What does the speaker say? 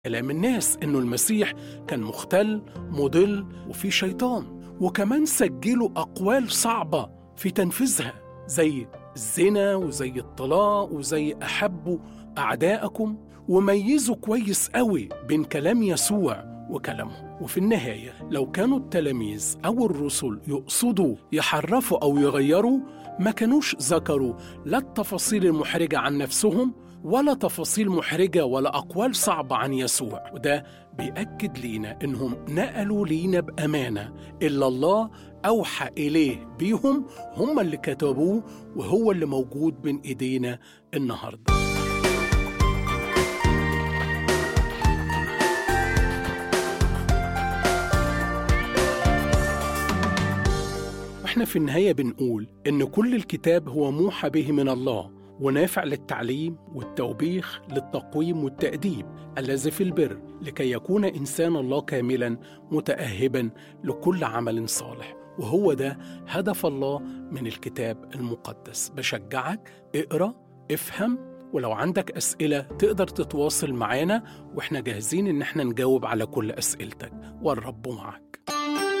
كلام الناس إنه المسيح كان مختل مضل وفي شيطان وكمان سجلوا أقوال صعبة في تنفيذها زي الزنا وزي الطلاق وزي أحبوا أعداءكم وميزوا كويس قوي بين كلام يسوع وكلامهم وفي النهاية لو كانوا التلاميذ أو الرسل يقصدوا يحرفوا أو يغيروا ما كانوش ذكروا لا التفاصيل المحرجة عن نفسهم ولا تفاصيل محرجة ولا أقوال صعبة عن يسوع وده بيأكد لينا إنهم نقلوا لينا بأمانة إلا الله أوحى إليه بيهم هم اللي كتبوه وهو اللي موجود بين إيدينا النهارده واحنا في النهاية بنقول إن كل الكتاب هو موحى به من الله ونافع للتعليم والتوبيخ للتقويم والتأديب الذي في البر لكي يكون إنسان الله كاملا متأهبا لكل عمل صالح وهو ده هدف الله من الكتاب المقدس بشجعك اقرأ افهم ولو عندك أسئلة تقدر تتواصل معانا وإحنا جاهزين إن إحنا نجاوب على كل أسئلتك والرب معك